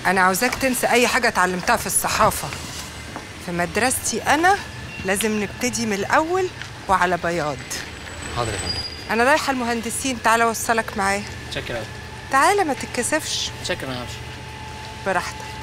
انا عاوزاك تنسى اي حاجه اتعلمتها في الصحافه في مدرستي انا لازم نبتدي من الاول وعلى بياض حاضر يا فندم انا رايحه المهندسين تعالى اوصلك معايا شكرا تعالى ما تتكسفش شكرا يا هاشم براحتك